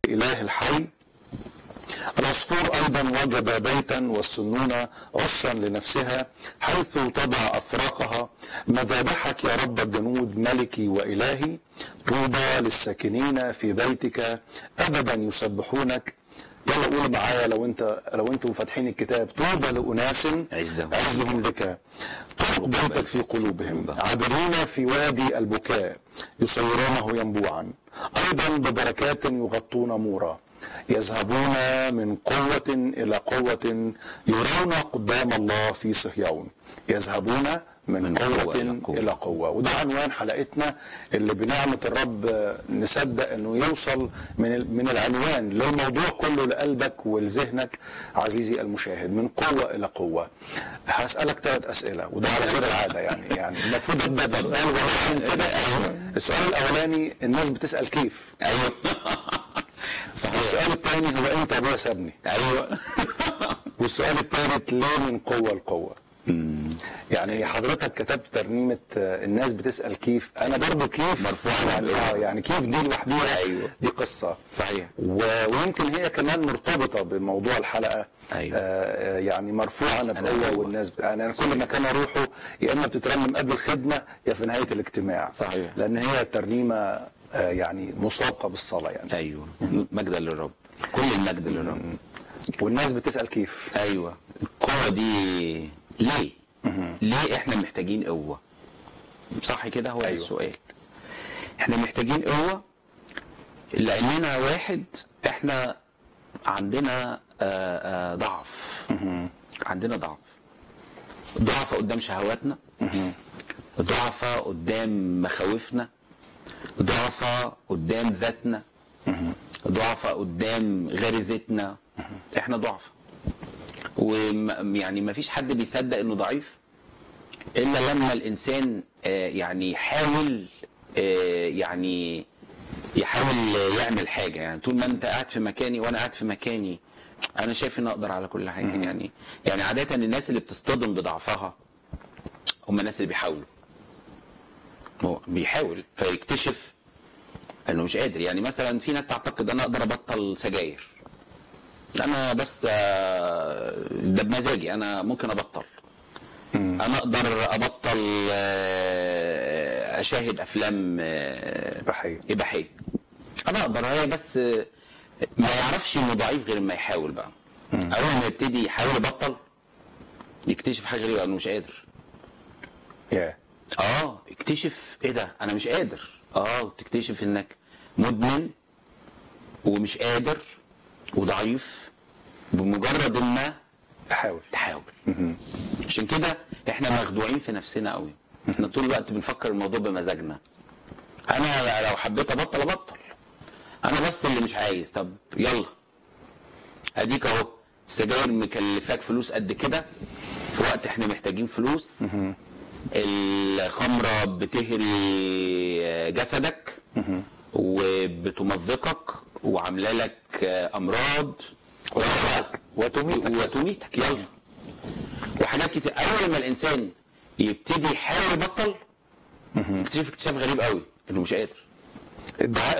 الإله الحي العصفور أيضا وجد بيتا والسنونة عشا لنفسها حيث تضع أفراقها مذابحك يا رب الجنود ملكي وإلهي طوبى للساكنين في بيتك أبدا يسبحونك يلا قول معايا لو انت لو انتم فاتحين الكتاب طوبى لأناس عزهم. عزهم بك طرق بيتك في قلوبهم عابرين في وادي البكاء يصيرونه ينبوعا أيضا ببركات يغطون مورا يذهبون من قوة إلى قوة يرون قدام الله في صهيون يذهبون من, من قوة, قوة إلى قوة. إلى قوة وده عنوان حلقتنا اللي بنعمة الرب نصدق انه يوصل من ال- من العنوان للموضوع كله لقلبك ولذهنك عزيزي المشاهد من قوة إلى قوة هسألك ثلاث أسئلة وده على غير العادة يعني يعني المفروض ابدا بسؤال ولكن كده السؤال الأولاني الناس بتسأل كيف ايوه صحيح السؤال الثاني هو امتى ابويا سابني ايوه والسؤال الثالث ليه من قوة لقوة يعني حضرتك كتبت ترنيمة آه، الناس بتسأل كيف أنا برضو كيف مرفوعة يعني, عليها. آه يعني كيف دي لوحديها أيوة. دي قصة صحيح و- ويمكن هي كمان مرتبطة بموضوع الحلقة أيوة. آه يعني مرفوعة أنا نبوة بقوة. والناس بت... أنا أنا كل مكان أروحه يا إما بتترنم قبل الخدمة يا في نهاية الاجتماع صحيح. لأن هي ترنيمة آه يعني مسابقة بالصلاة يعني ايوه مجدا للرب كل المجد للرب والناس بتسأل كيف ايوه القوه دي ليه ليه احنا محتاجين قوه صح كده هو أيوة. أيوة. السؤال احنا محتاجين قوه لاننا واحد احنا عندنا آه، آه، ضعف عندنا ضعف ضعف قدام شهواتنا ضعفة قدام مخاوفنا ضعفة قدام ذاتنا ضعفة قدام غريزتنا احنا ضعفة ويعني ما فيش حد بيصدق انه ضعيف الا لما الانسان آه، يعني يحاول آه، يعني يحاول يعمل حاجه يعني طول ما انت قاعد في مكاني وانا قاعد في مكاني انا شايف ان اقدر على كل حاجه يعني يعني عاده الناس اللي بتصطدم بضعفها هم الناس اللي بيحاولوا هو بيحاول فيكتشف انه مش قادر يعني مثلا في ناس تعتقد انا اقدر ابطل سجاير انا بس آه، ده بمزاجي انا ممكن ابطل انا اقدر ابطل آه، اشاهد افلام آه، إباحية. اباحيه انا اقدر هي بس آه، ما يعرفش انه ضعيف غير ما يحاول بقى اول ما يبتدي يحاول يبطل يكتشف حاجه غريبه انه مش قادر يا اه اكتشف ايه ده انا مش قادر اه تكتشف انك مدمن ومش قادر وضعيف بمجرد ما تحاول تحاول عشان كده احنا مخدوعين في نفسنا قوي احنا طول الوقت بنفكر الموضوع بمزاجنا انا لو حبيت ابطل ابطل انا بس اللي مش عايز طب يلا اديك اهو السجاير مكلفاك فلوس قد كده في وقت احنا محتاجين فلوس الخمرة بتهري جسدك وبتمزقك وعامله لك امراض وتميتك. وتميتك يلا وحاجات كتير اول ما الانسان يبتدي يحاول يبطل يكتشف اكتشاف غريب قوي انه مش قادر ادعاء